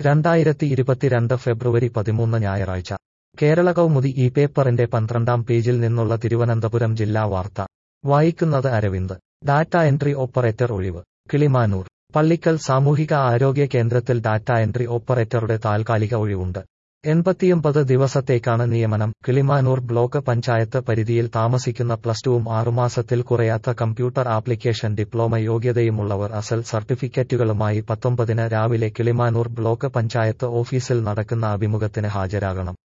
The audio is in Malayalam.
രണ്ടായിരത്തി ഇരുപത്തിരണ്ട് ഫെബ്രുവരി പതിമൂന്ന് ഞായറാഴ്ച കേരള കൗമുദി ഈ പേപ്പറിന്റെ പന്ത്രണ്ടാം പേജിൽ നിന്നുള്ള തിരുവനന്തപുരം ജില്ലാ വാർത്ത വായിക്കുന്നത് അരവിന്ദ് ഡാറ്റ എൻട്രി ഓപ്പറേറ്റർ ഒഴിവ് കിളിമാനൂർ പള്ളിക്കൽ സാമൂഹിക ആരോഗ്യ കേന്ദ്രത്തിൽ ഡാറ്റ എൻട്രി ഓപ്പറേറ്ററുടെ താൽക്കാലിക ഒഴിവുണ്ട് എൺപത്തിയൊമ്പത് ദിവസത്തേക്കാണ് നിയമനം കിളിമാനൂർ ബ്ലോക്ക് പഞ്ചായത്ത് പരിധിയിൽ താമസിക്കുന്ന പ്ലസ് ടുവും ആറുമാസത്തിൽ കുറയാത്ത കമ്പ്യൂട്ടർ ആപ്ലിക്കേഷൻ ഡിപ്ലോമ യോഗ്യതയുമുള്ളവർ അസൽ സർട്ടിഫിക്കറ്റുകളുമായി പത്തൊമ്പതിന് രാവിലെ കിളിമാനൂർ ബ്ലോക്ക് പഞ്ചായത്ത് ഓഫീസിൽ നടക്കുന്ന അഭിമുഖത്തിന് ഹാജരാകണം